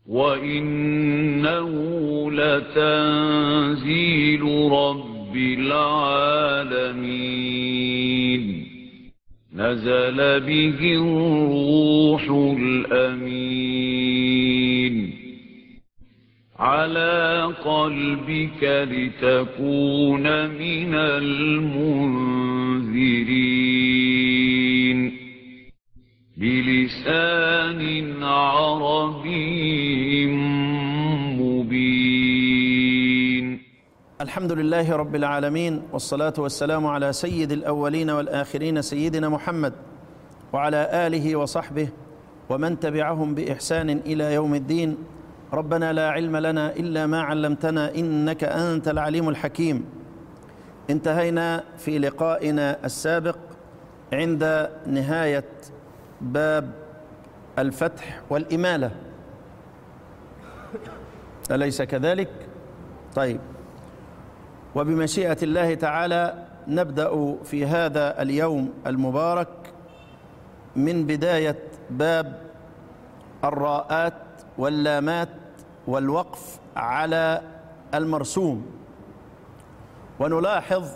وإنه لتنزيل رب العالمين نزل به الروح الأمين على قلبك لتكون من المنذرين بلسان عربي مبين الحمد لله رب العالمين والصلاة والسلام على سيد الأولين والآخرين سيدنا محمد وعلى آله وصحبه ومن تبعهم بإحسان إلى يوم الدين ربنا لا علم لنا إلا ما علمتنا إنك أنت العليم الحكيم انتهينا في لقائنا السابق عند نهاية باب الفتح والإمالة أليس كذلك؟ طيب وبمشيئة الله تعالى نبدأ في هذا اليوم المبارك من بداية باب الراءات واللامات والوقف على المرسوم ونلاحظ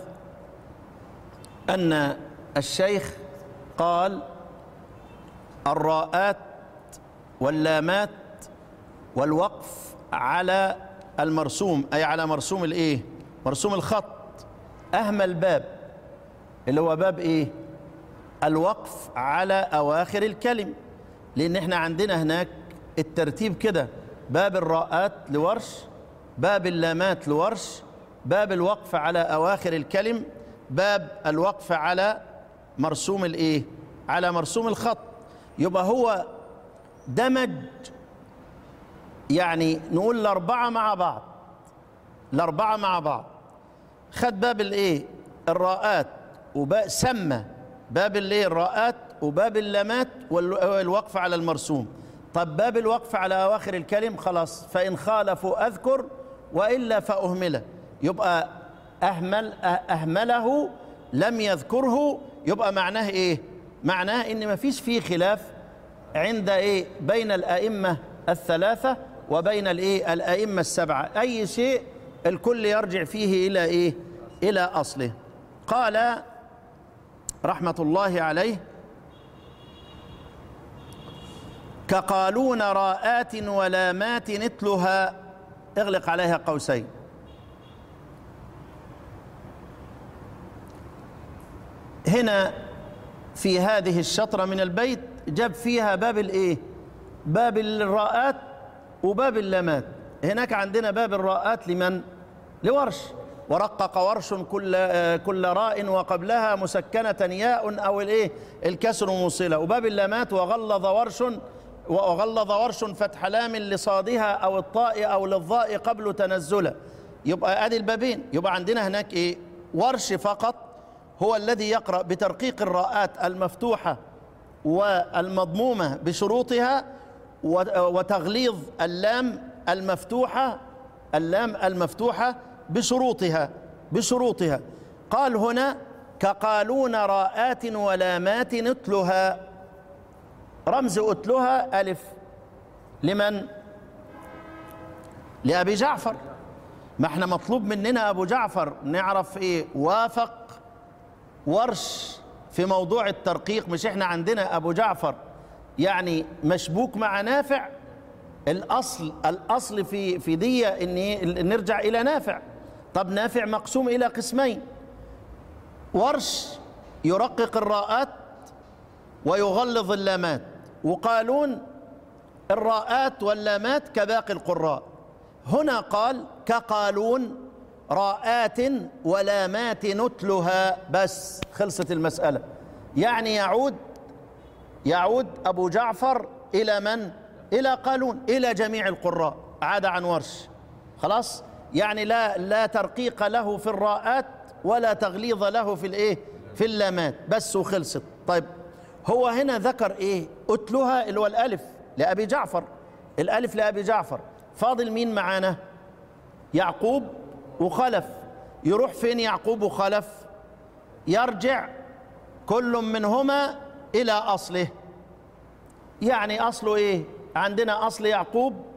أن الشيخ قال الراءات واللامات والوقف على المرسوم أي على مرسوم الإيه؟ مرسوم الخط أهمل باب اللي هو باب إيه؟ الوقف على أواخر الكلم لأن إحنا عندنا هناك الترتيب كده باب الراءات لورش باب اللامات لورش باب الوقف على أواخر الكلم باب الوقف على مرسوم الإيه؟ على مرسوم الخط يبقى هو دمج يعني نقول الأربعة مع بعض الأربعة مع بعض خد باب الإيه؟ الراءات وباب سمى باب الإيه؟ الراءات وباب اللامات والوقف على المرسوم طب باب الوقف على أواخر الكلم خلاص فإن خالفوا أذكر وإلا فأهمله يبقى أهمل أهمله لم يذكره يبقى معناه إيه معناه إن ما فيش فيه خلاف عند إيه بين الأئمة الثلاثة وبين الإيه الأئمة السبعة أي شيء الكل يرجع فيه إلى إيه إلى أصله قال رحمة الله عليه كقالون راءات ولامات نتلها اغلق عليها قوسين هنا في هذه الشطرة من البيت جاب فيها باب الايه باب الراءات وباب اللامات هناك عندنا باب الراءات لمن لورش ورقق ورش كل كل راء وقبلها مسكنة ياء أو الايه الكسر موصلة وباب اللامات وغلظ ورش وغلظ ورش فتح لام لصادها أو الطاء أو للظاء قبل تنزله يبقى ادي البابين يبقى عندنا هناك ايه ورش فقط هو الذي يقرأ بترقيق الراءات المفتوحة والمضمومة بشروطها وتغليظ اللام المفتوحة اللام المفتوحة بشروطها بشروطها قال هنا كقالون راءات ولامات نتلها رمز أتلها ألف لمن؟ لأبي جعفر ما احنا مطلوب مننا أبو جعفر نعرف إيه وافق ورش في موضوع الترقيق مش احنا عندنا أبو جعفر يعني مشبوك مع نافع الأصل الأصل في في دي إن نرجع إلى نافع طب نافع مقسوم إلى قسمين ورش يرقق الراءات ويغلظ اللامات وقالون الراءات واللامات كباقي القراء هنا قال كقالون راءات ولامات نتلها بس خلصت المسألة يعني يعود يعود أبو جعفر إلى من؟ إلى قالون إلى جميع القراء عاد عن ورش خلاص يعني لا لا ترقيق له في الراءات ولا تغليظ له في الايه في اللامات بس وخلصت طيب هو هنا ذكر ايه اتلها اللي هو الالف لابي جعفر الالف لابي جعفر فاضل مين معانا يعقوب وخلف يروح فين يعقوب وخلف يرجع كل منهما الى اصله يعني اصله ايه عندنا اصل يعقوب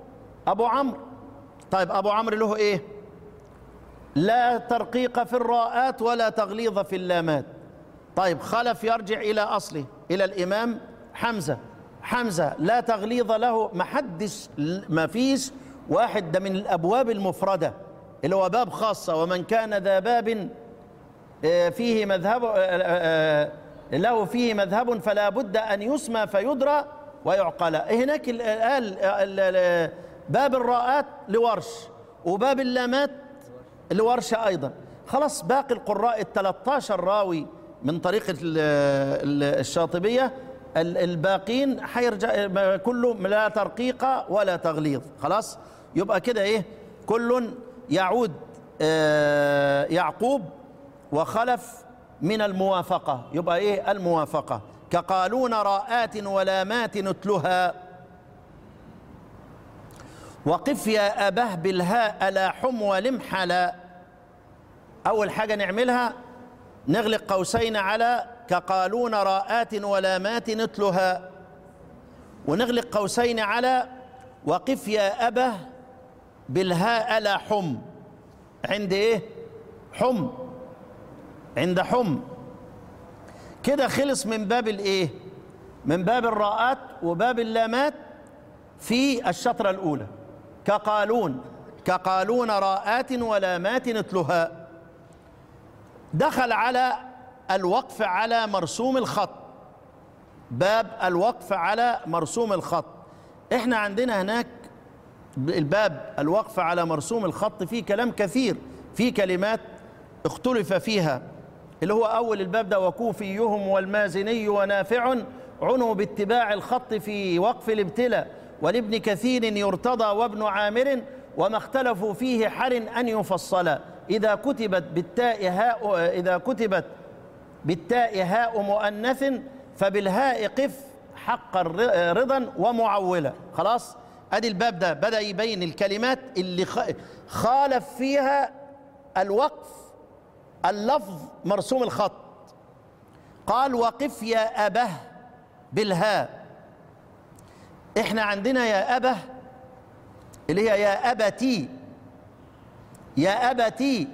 ابو عمرو طيب ابو عمرو له ايه لا ترقيق في الراءات ولا تغليظ في اللامات طيب خلف يرجع الى اصله الى الامام حمزه حمزه لا تغليظ له ما حدش ما فيش واحد ده من الابواب المفرده اللي هو باب خاصه ومن كان ذا باب آه، فيه مذهب آه، آه، له فيه مذهب فلا بد ان يسمى فيدرى ويعقل هناك ال- قال ال- ال- باب الراءات لورش وباب اللامات لورش ايضا خلاص باقي القراء ال 13 راوي من طريق ال- ال- الشاطبيه ال- الباقين حيرجع كله لا ترقيق ولا تغليظ خلاص يبقى كده ايه كل يعود آه، يعقوب وخلف من الموافقة يبقى ايه الموافقة كقالون راءات ولامات نتلها وقف يا أبه بالهاء لا حم ولمحلا أول حاجة نعملها نغلق قوسين على كقالون راءات ولامات نتلها ونغلق قوسين على وقف يا أبه بالهاء لا حم عند ايه حم عند حم كده خلص من باب الايه من باب الراءات وباب اللامات في الشطرة الأولى كقالون كقالون راءات ولامات نتلها دخل على الوقف على مرسوم الخط باب الوقف على مرسوم الخط احنا عندنا هناك الباب الوقف على مرسوم الخط فيه كلام كثير في كلمات اختلف فيها اللي هو أول الباب ده وكوفيهم والمازني ونافع عنوا باتباع الخط في وقف الابتلاء ولابن كثير يرتضى وابن عامر وما اختلفوا فيه حر أن يفصلا إذا كتبت بالتاء هاء إذا كتبت بالتاء هاء مؤنث فبالهاء قف حق الر- رضا ومعولا خلاص ادي الباب ده بدا يبين الكلمات اللي خ- خالف فيها الوقف اللفظ مرسوم الخط قال وقف يا ابه بالهاء احنا عندنا يا ابه اللي هي يا ابتي يا ابتي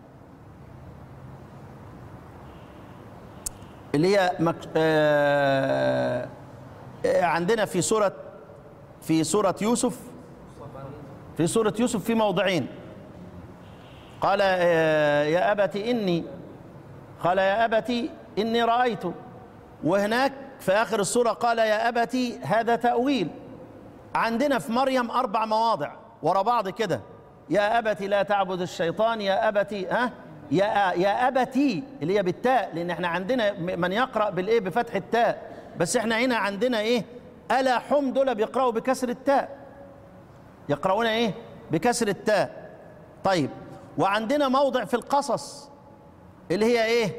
اللي هي مك... آه... آه، عندنا في سورة في سورة يوسف في سورة يوسف في موضعين قال آه، يا أبت إني قال يا أبت إني رأيت وهناك في آخر السورة قال يا أبت هذا تأويل عندنا في مريم أربع مواضع ورا بعض كده يا أبت لا تعبد الشيطان يا أبت ها يا يا أبتي اللي هي بالتاء لأن احنا عندنا من يقرأ بالإيه بفتح التاء بس احنا هنا عندنا إيه ألا حم دول بيقرأوا بكسر التاء يقرؤون إيه بكسر التاء طيب وعندنا موضع في القصص اللي هي إيه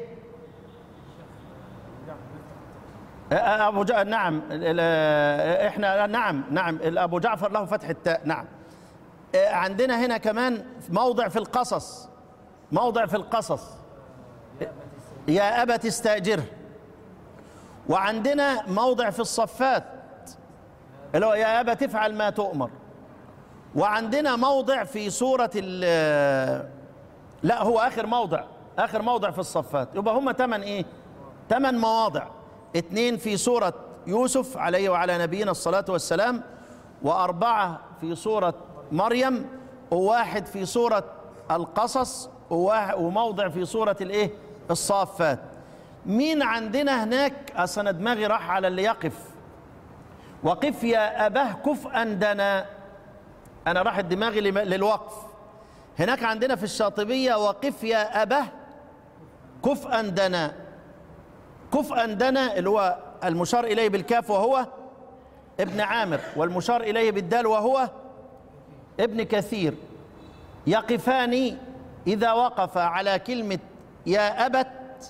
أبو جع... نعم ال- ال- احنا نعم نعم أبو جعفر له فتح التاء نعم آه، عندنا هنا كمان موضع في القصص موضع في القصص يا أبت استأجره وعندنا موضع في الصفات اللي هو يا أبت افعل ما تؤمر وعندنا موضع في سورة ال لا هو آخر موضع آخر موضع في الصفات يبقى هم تمن إيه تمن مواضع اتنين في سورة يوسف عليه وعلى نبينا الصلاة والسلام وأربعة في سورة مريم وواحد في سورة القصص وواحد- وموضع في سورة الإيه الصافات مين عندنا هناك أصل أنا دماغي راح على اللي يقف وقف يا أباه كفءا دنا أنا راح دماغي لم- للوقف هناك عندنا في الشاطبية وقف يا أباه كفءا دنا كفءا دنا اللي هو المشار إليه بالكاف وهو ابن عامر والمشار إليه بالدال وهو ابن كثير يقفان إذا وقف على كلمة يا أبت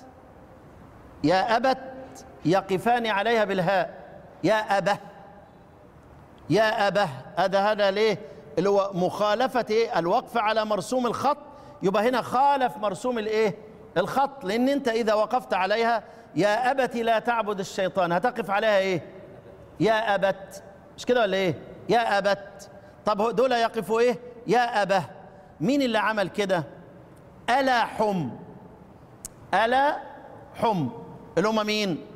يا أبت يقفان عليها بالهاء يا أبه يا أبه هذا هذا ليه اللي هو مخالفة إيه؟ الوقف على مرسوم الخط يبقى هنا خالف مرسوم الايه الخط لان انت اذا وقفت عليها يا ابت لا تعبد الشيطان هتقف عليها ايه يا ابت مش كده ولا ايه يا ابت طب هو دول يقفوا ايه يا ابه مين اللي عمل كده الا حم الا حم اللي هم مين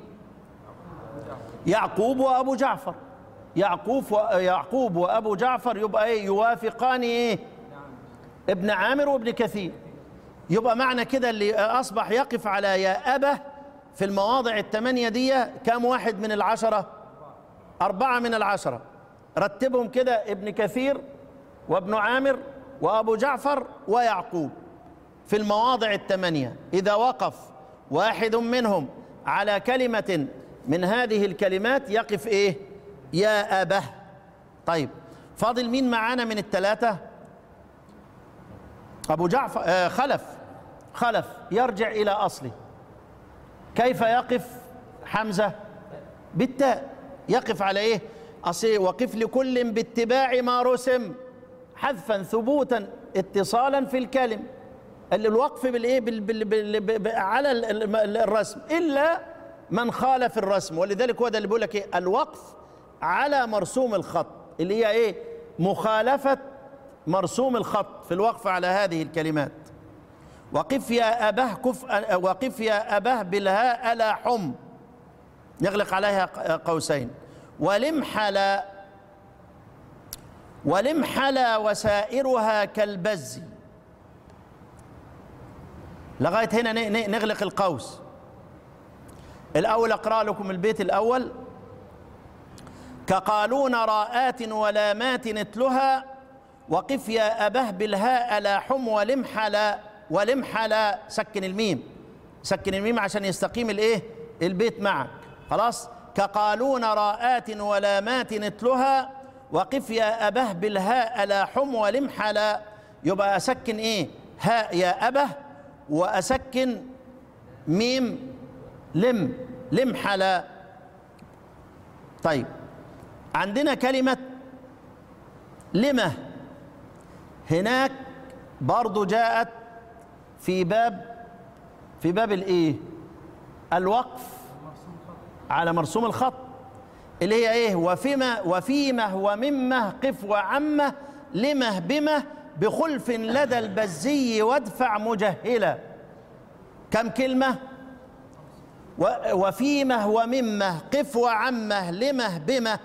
يعقوب وابو جعفر يعقوب ويعقوب وابو جعفر يبقى ايه يوافقان ايه ابن عامر وابن كثير يبقى معنى كده اللي اصبح يقف على يا ابه في المواضع الثمانيه دي كم واحد من العشره اربعه من العشره رتبهم كده ابن كثير وابن عامر وابو جعفر ويعقوب في المواضع الثمانيه اذا وقف واحد منهم على كلمه من هذه الكلمات يقف ايه يا ابه طيب فاضل مين معانا من الثلاثه ابو جعفر آه خلف خلف يرجع الى اصله كيف يقف حمزه بالتاء يقف على ايه اصل وقف لكل باتباع ما رسم حذفا ثبوتا اتصالا في الكلم ال- الوقف بالايه بال بال بال ب- ب- على ال- ال- الرسم الا من خالف الرسم ولذلك هو ده اللي بيقول لك ايه الوقف على مرسوم الخط اللي هي ايه مخالفه مرسوم الخط في الوقف على هذه الكلمات وقف يا أبه كف وقف يا أبه بالهاء ألا حم يغلق عليها قوسين ولمحل ولمحل وسائرها كالبز لغاية هنا ن- ن- نغلق القوس الأول أقرأ لكم البيت الأول كقالون راءات ولامات نتلها وقف يا أبه بالهاء لا حم ولمحل ولمحل سكن الميم سكن الميم عشان يستقيم الايه البيت معك خلاص كقالون راءات ولامات نتلها وقف يا أبه بالهاء لا حم ولمحل يبقى أسكن إيه هاء يا أبه وأسكن ميم لم لمحل طيب عندنا كلمة لمه هناك برضو جاءت في باب في باب الايه الوقف على مرسوم الخط اللي هي ايه وفيما وفيمه وممه قف وعمه لمه بمه بخلف لدى البزي وادفع مجهلا كم كلمه و- وفيمه وممه قف وعمه لمه بمه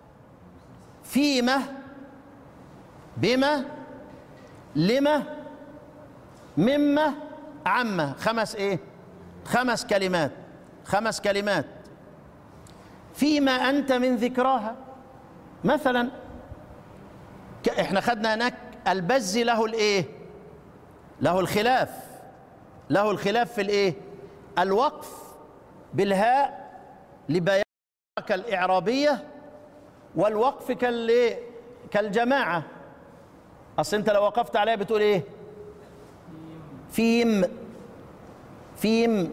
فيمه بما لما مما عما خمس ايه خمس كلمات خمس كلمات فيما انت من ذكراها مثلا ك- احنا خدنا هناك البز له الايه له الخلاف له الخلاف في الايه الوقف بالهاء لبيان كالاعرابيه والوقف كالايه كالجماعه اصل انت لو وقفت عليها بتقول ايه فيم فيم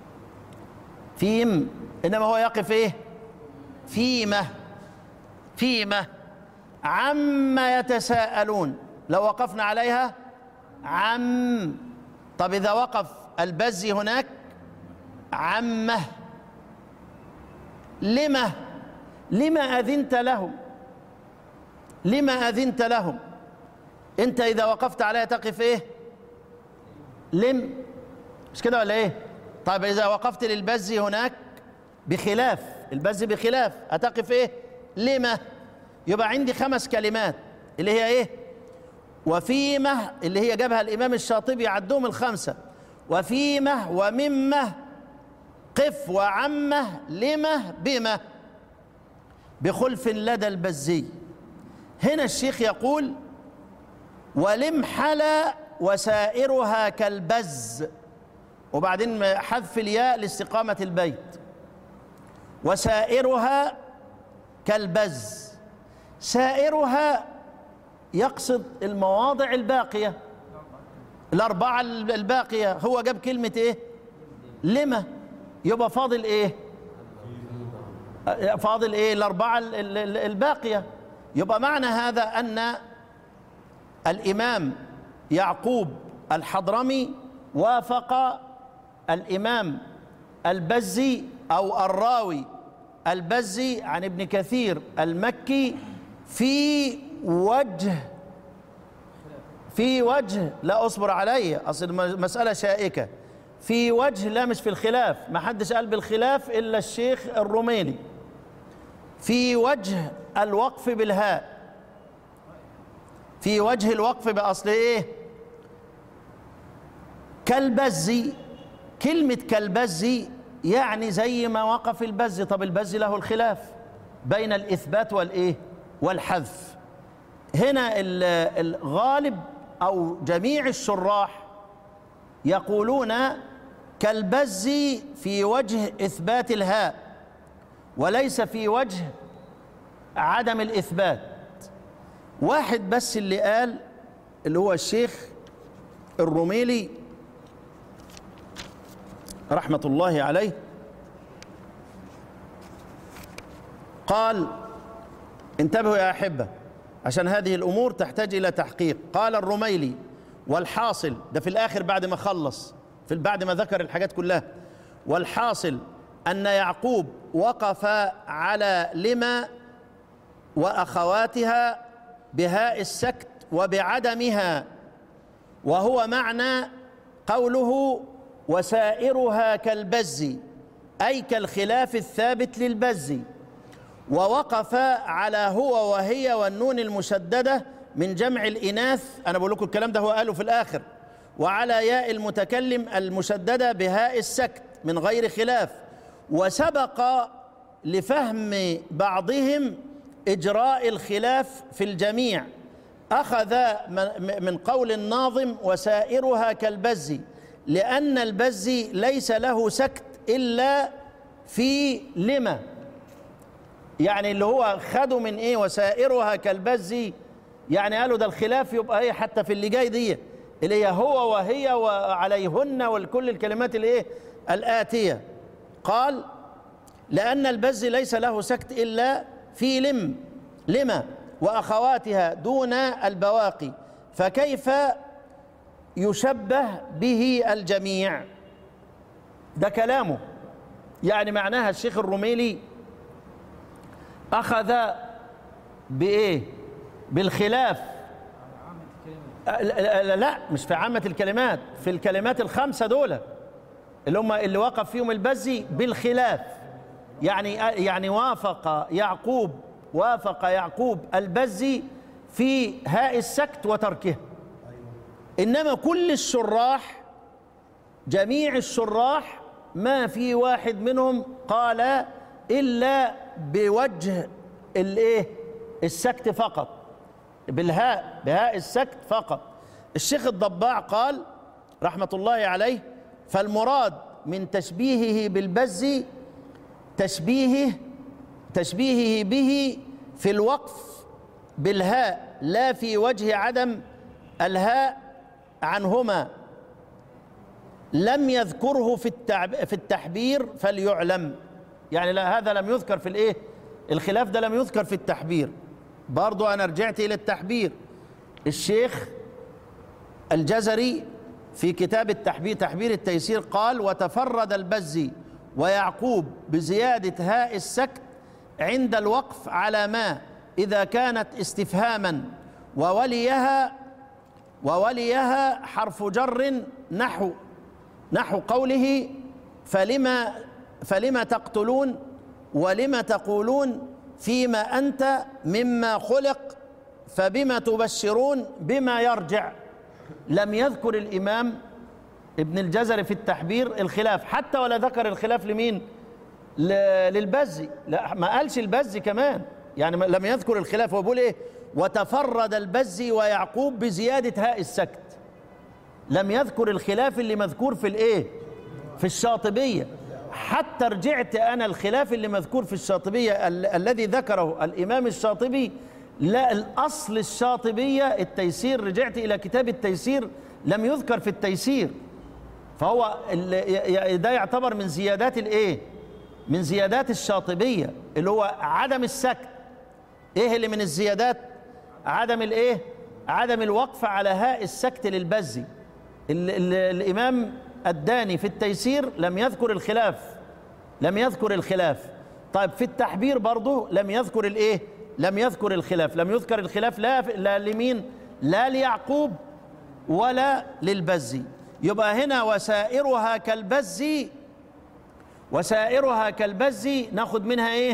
فيم انما هو يقف ايه فيمه فيمه عما يتساءلون لو وقفنا عليها عم طب اذا وقف البزي هناك عمه لما لما اذنت لهم لما اذنت لهم انت اذا وقفت عليها تقف ايه لم مش كده ولا ايه طيب اذا وقفت للبز هناك بخلاف البز بخلاف هتقف ايه لما يبقى عندي خمس كلمات اللي هي ايه وفيمه اللي هي جابها الامام الشاطبي عدهم الخمسه وفيمه وممه قف وعمه لمه بمه بخلف لدى البزي هنا الشيخ يقول ولمحل وسائرها كالبز وبعدين حذف الياء لاستقامة البيت وسائرها كالبز سائرها يقصد المواضع الباقية الأربعة الباقية هو جاب كلمة إيه لما يبقى فاضل إيه فاضل إيه الأربعة ال- ال- ال- الباقية يبقى معنى هذا أن الإمام يعقوب الحضرمي وافق الإمام البزي أو الراوي البزي عن ابن كثير المكي في وجه في وجه لا اصبر علي اصل الم- مساله شائكه في وجه لا مش في الخلاف ما حدش قال بالخلاف الا الشيخ الروميلي في وجه الوقف بالهاء في وجه الوقف باصل ايه كالبزي كلمة كالبزي يعني زي ما وقف البزي طب البزي له الخلاف بين الإثبات والإيه والحذف هنا ال- الغالب أو جميع الشراح يقولون كالبزي في وجه إثبات الهاء وليس في وجه عدم الإثبات واحد بس اللي قال اللي هو الشيخ الروميلي رحمة الله عليه قال انتبهوا يا أحبة عشان هذه الأمور تحتاج إلى تحقيق قال الرميلي والحاصل ده في الآخر بعد ما خلص في بعد ما ذكر الحاجات كلها والحاصل أن يعقوب وقف على لما وأخواتها بهاء السكت وبعدمها وهو معنى قوله وسائرها كالبز أي كالخلاف الثابت للبز ووقف على هو وهي والنون المشددة من جمع الإناث أنا بقول لكم الكلام ده هو قاله في الآخر وعلى ياء المتكلم المشددة بهاء السكت من غير خلاف وسبق لفهم بعضهم إجراء الخلاف في الجميع أخذ من- من قول الناظم وسائرها كالبز لأن البز ليس له سكت إلا في لما يعني اللي هو خدوا من ايه وسائرها كالبز يعني قالوا ده الخلاف يبقى ايه حتى في اللي جاي دي اللي هي هو وهي وعليهن وكل الكلمات الايه الآتية قال لأن البز ليس له سكت إلا في لم لما وأخواتها دون البواقي فكيف يشبه به الجميع ده كلامه يعني معناها الشيخ الرميلي أخذ بإيه بالخلاف لا- لا لا، مش في عامة الكلمات في الكلمات الخمسة دول اللي هم اللي وقف فيهم البزي بالخلاف يعني يعني وافق يعقوب وافق يعقوب البزي في هاء السكت وتركه انما كل الشراح جميع الشراح ما في واحد منهم قال الا بوجه الايه السكت فقط بالهاء بهاء السكت فقط الشيخ الضباع قال رحمه الله عليه فالمراد من تشبيهه بالبز تشبيهه تشبيهه به في الوقف بالهاء لا في وجه عدم الهاء عنهما لم يذكره في التعب في التحبير فليعلم يعني لا هذا لم يذكر في الايه الخلاف ده لم يذكر في التحبير برضو انا رجعت الى التحبير الشيخ الجزري في كتاب التحبير تحبير التيسير قال وتفرد البزي ويعقوب بزيادة هاء السكت عند الوقف على ما إذا كانت استفهاما ووليها ووليها حرف جر نحو نحو قوله فلما فلما تقتلون ولم تقولون فيما أنت مما خلق فبما تبشرون بما يرجع لم يذكر الإمام ابن الجزري في التحبير الخلاف حتى ولا ذكر الخلاف لمين ل- للبزي لا ما قالش البزي كمان يعني ما- لم يذكر الخلاف هو بيقول ايه وتفرد البزي ويعقوب بزيادة هاء السكت لم يذكر الخلاف اللي مذكور في الايه في الشاطبية حتى رجعت انا الخلاف اللي مذكور في الشاطبية ال- الذي ذكره الامام الشاطبي لا الاصل الشاطبية التيسير رجعت الى كتاب التيسير لم يذكر في التيسير فهو ال- ي- ي- ده يعتبر من زيادات الايه من زيادات الشاطبية اللي هو عدم السكت ايه اللي من الزيادات عدم الايه عدم الوقف على هاء السكت للبزي ال ال الامام الداني في التيسير لم يذكر الخلاف لم يذكر الخلاف طيب في التحبير برضه لم يذكر الايه لم يذكر الخلاف لم يذكر الخلاف لا, لا لمين لا ليعقوب ولا للبزي يبقى هنا وسائرها كالبزي وسائرها كالبزي ناخد منها ايه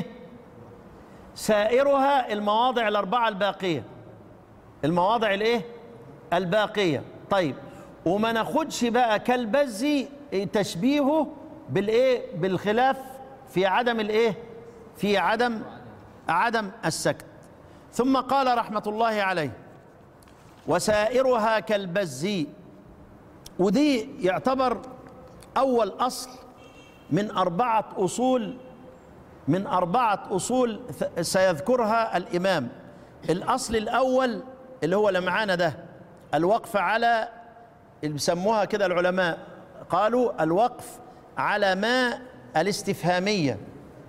سائرها المواضع الاربعه الباقيه المواضع الايه الباقيه طيب وما ناخدش بقى كالبزي تشبيهه بالايه بالخلاف في عدم الايه في عدم عدم السكت ثم قال رحمه الله عليه وسائرها كالبزي ودي يعتبر اول اصل من اربعه اصول من اربعه اصول سيذكرها الامام الاصل الاول اللي هو اللي معانا ده الوقف على اللي بيسموها كده العلماء قالوا الوقف على ما الاستفهاميه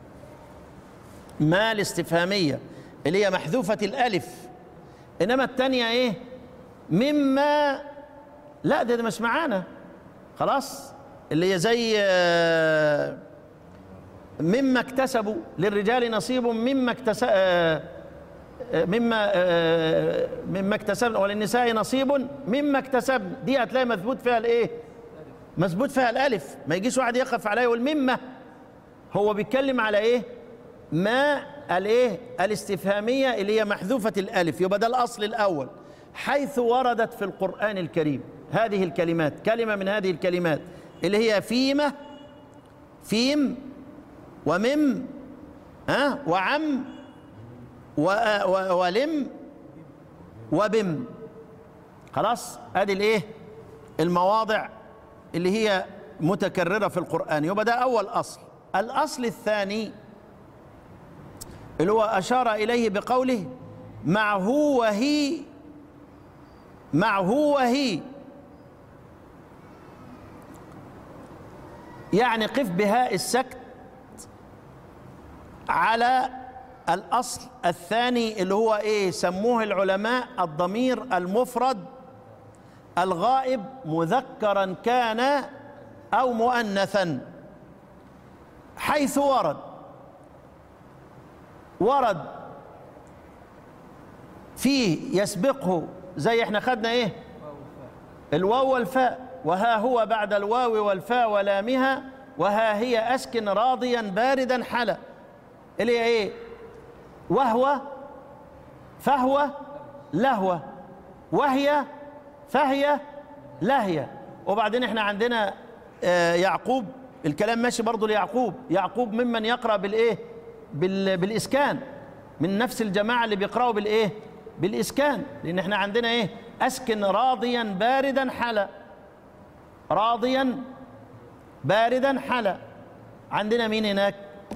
ما الاستفهاميه اللي هي محذوفه الالف انما الثانيه ايه مما لا ده, ده مش معانا خلاص اللي هي زي آه، مما اكتسبوا للرجال نصيب مما اكتسب مما آه، مما اكتسبنا وللنساء نصيب مما اكتسبن دي هتلاقي مثبوت فيها الايه مثبوت فيها الالف ما يجيش واحد يقف عليها يقول مما هو بيتكلم على ايه ما الايه الاستفهاميه اللي هي محذوفه الالف يبقى ده الاصل الاول حيث وردت في القران الكريم هذه الكلمات كلمه من هذه الكلمات اللي هي فيمه فيم ومم ها أه؟ وعم و- و- ولم وبم خلاص ادي الايه المواضع اللي هي متكرره في القران يبقى ده اول اصل الاصل الثاني اللي هو اشار اليه بقوله معه وهي معه وهي يعني قف بهاء السكت على الاصل الثاني اللي هو ايه سموه العلماء الضمير المفرد الغائب مذكرا كان او مؤنثا حيث ورد ورد فيه يسبقه زي احنا خدنا ايه الواو والفاء وها هو بعد الواو والفاء ولامها وها هي اسكن راضيا باردا حلا اللي هي ايه وهو فهو لهوة وهي فهي لهي وبعدين احنا عندنا آه، يعقوب الكلام ماشي برضه ليعقوب يعقوب ممن يقرأ بالايه بال بالاسكان من نفس الجماعة اللي بيقرأوا بالايه بالاسكان لان احنا عندنا ايه اسكن راضيا باردا حلا راضيا باردا حلا عندنا مين هناك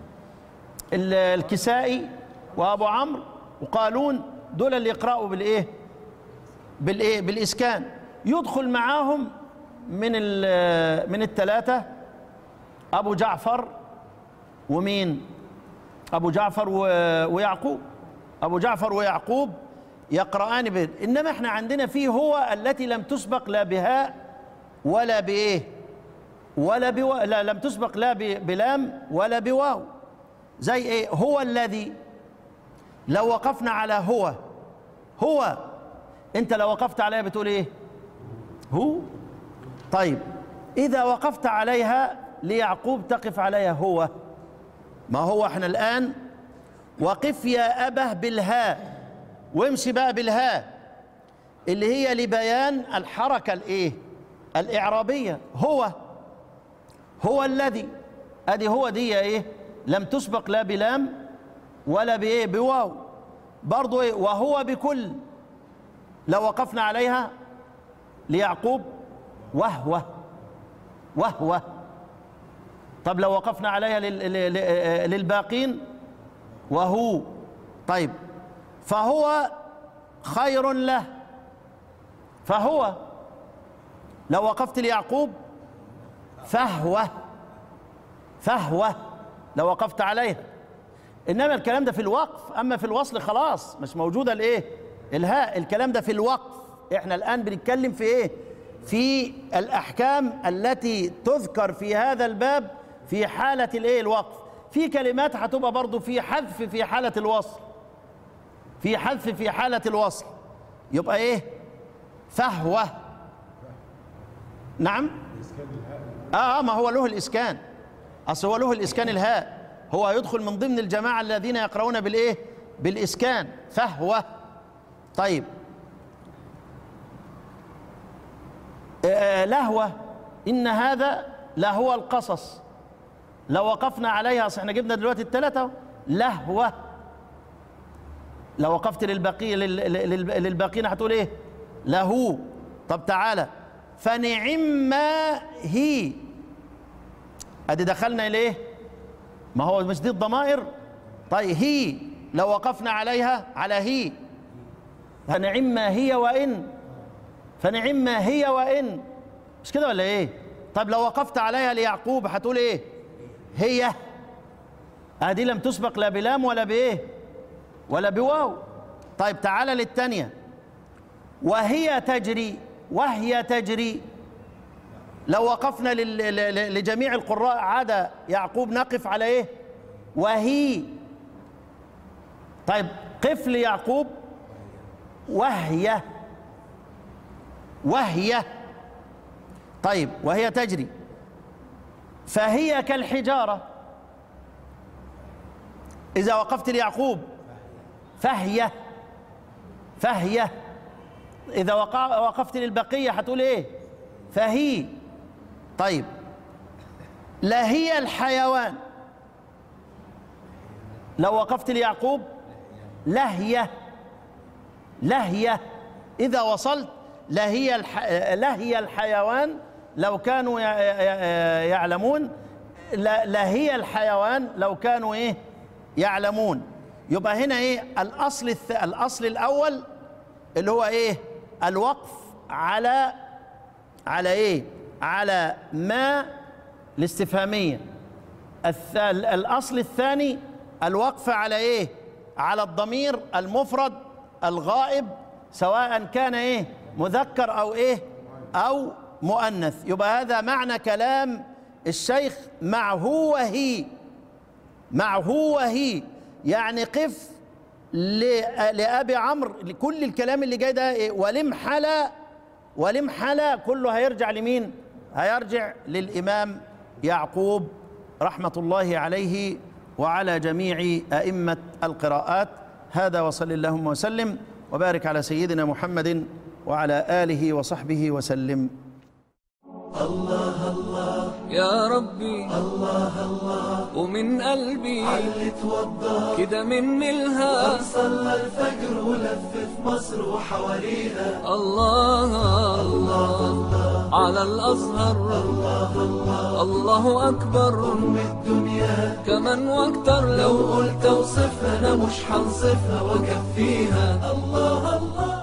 ال- الكسائي وابو عمرو وقالون دول اللي يقرأوا بالايه بالايه بالاسكان يدخل معاهم من ال- من الثلاثه ابو جعفر ومين ابو جعفر و- ويعقوب ابو جعفر ويعقوب يقرأان به انما احنا عندنا فيه هو التي لم تسبق لا بهاء ولا بايه ولا بو... لا لم تسبق لا ب... بلام ولا بواو زي ايه هو الذي لو وقفنا على هو هو انت لو وقفت عليها بتقول ايه هو طيب اذا وقفت عليها ليعقوب تقف عليها هو ما هو احنا الان وقف يا ابه بالهاء وامشي بقى بالهاء اللي هي لبيان الحركه الايه الاعرابيه هو هو الذي ادي هو دي ايه لم تسبق لا بلام ولا بايه بواو برضو ايه وهو بكل لو وقفنا عليها ليعقوب وهو وهو طب لو وقفنا عليها لل- لل- لل- للباقين وهو طيب فهو خير له فهو لو وقفت ليعقوب فهو فهو لو وقفت عليها انما الكلام ده في الوقف اما في الوصل خلاص مش موجوده الايه الهاء الكلام ده في الوقف احنا الان بنتكلم في ايه في الاحكام التي تذكر في هذا الباب في حاله الايه الوقف في كلمات هتبقى برضو في حذف في حاله الوصل في حذف في حالة الوصل يبقى ايه فهوة نعم اه آه، ما هو له الاسكان اصل هو له الاسكان الهاء هو يدخل من ضمن الجماعة الذين يقرؤون بالايه بالاسكان فهوة طيب آه، لهوة إن هذا لهو القصص لو وقفنا عليها أصل احنا جبنا دلوقتي الثلاثة لهوة لو وقفت للباقي لل- لل- للباقين هتقول ايه له طب تعالى فنعم ما هي ادي دخلنا اليه ما هو مش دي الضمائر طيب هي لو وقفنا عليها على هي فنعم ما هي وان فنعم ما هي وان مش كده ولا ايه طب لو وقفت عليها ليعقوب هتقول ايه هي ادي لم تسبق لا بلام ولا بايه ولا بواو طيب تعالى للثانيه وهي تجري وهي تجري لو وقفنا لل- ل- ل- لجميع القراء عدا يعقوب نقف على ايه وهي طيب قف ليعقوب وهي وهي طيب وهي تجري فهي كالحجارة إذا وقفت ليعقوب فهي فهي إذا وقع وقفت للبقية هتقول إيه فهي طيب لهي الحيوان لو وقفت ليعقوب لهيه لهية إذا وصلت لهي الح... لهي الحيوان لو كانوا ي- ي- يعلمون ل- لهي الحيوان لو كانوا إيه يعلمون يبقى هنا إيه الأصل الث... الأصل الأول اللي هو إيه الوقف على على إيه على ما الاستفهامية الث... الأصل الثاني الوقف على إيه على الضمير المفرد الغائب سواء كان إيه مذكر أو إيه أو مؤنث يبقى هذا معنى كلام الشيخ معه وهي معه وهي يعني قف ل- لأبي عمرو لكل الكلام اللي جاي ده إيه؟ ولم حلا ولم حلا كله هيرجع لمين هيرجع للإمام يعقوب رحمة الله عليه وعلى جميع أئمة القراءات هذا وصل اللهم وسلم وبارك على سيدنا محمد وعلى آله وصحبه وسلم يا ربي الله الله ومن قلبي علي توضى كده من ملها صلى الفجر ولف في مصر وحواليها الله الله على الأزهر الله أكبر أم الدنيا كمان واكتر لو لو قلت اوصفها انا مش هنصفها واكفيها الله الله